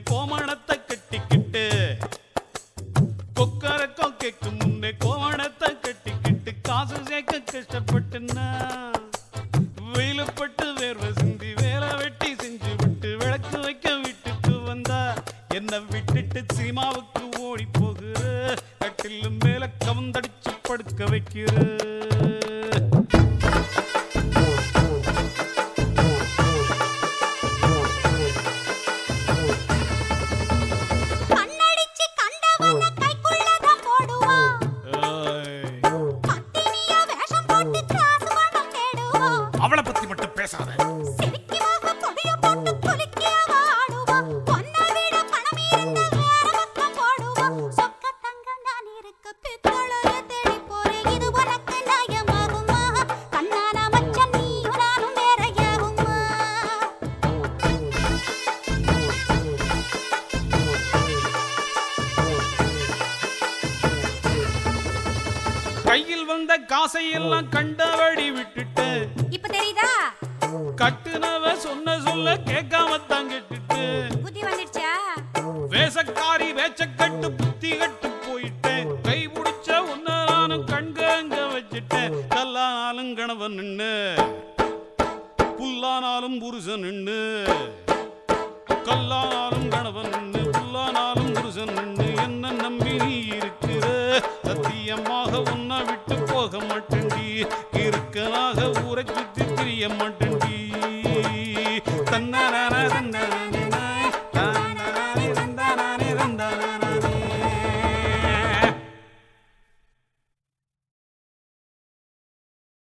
கோமணத்தை கட்டிக்கிட்டு கொக்கரக்கம் கேட்கும் முன்னே கோமணத்தை கட்டிக்கிட்டு காசு சேர்க்க கஷ்டப்பட்டுன்னா வெயிலப்பட்டு வேர்வை சிந்தி வேலை வெட்டி செஞ்சு விட்டு விளக்கு வைக்க வீட்டுக்கு வந்தா என்ன விட்டுட்டு சினிமாவுக்கு ஓடி போகிற கட்டில் மேல கவுந்தடிச்சு படுக்க வைக்கிற கண்ணடிச்சு கண்டவன கைக்குள்ளதான் போடுவான் ஏய், பத்தினியா வேஷம் போட்டு காசு பணம் தேடுவான் அவளை பத்தி மட்டும் பேசாத சிரிக்கிவாக கொடிய போட்டு குலுக்கியவ ஆடுவான் பொன்னை விட பணம் இருந்தா வேற பக்கம் போடுவான் சொக்க தங்கம் நான் இருக்க பித்தளைய தேடி போறேன் இது உனக்கு நியாயமாகுமா கண்ணான மச்சன் நீயும் நானும் வேறையாகுமா கையில் வந்த காசை எல்லாம் கண்டபடி விட்டுட்டு இப்ப தெரியுதா கட்டுனவ சொன்ன சொல்ல கேட்காம தான் கெட்டுட்டு புத்தி வந்துடுச்சா வேசக்காரி வேச்சக்கட்டு புத்தி கட்டு போயிட்டேன் கை பிடிச்ச உன்ன நானும் கண்கங்க வச்சுட்டேன் கல்லானாலும் கணவன் நின்னு புல்லானாலும் புருஷன் நின்னு கல்லானாலும் கணவன் நின்னு புல்லானாலும் புருஷன் நின்னு என்ன நம்பி நீ இருக்கிற சத்தியமாக உன்னை விட்டு போக மாட்டேன்டி இருக்கனாக ஊரை சுத்தி திரிய மாட்டேன்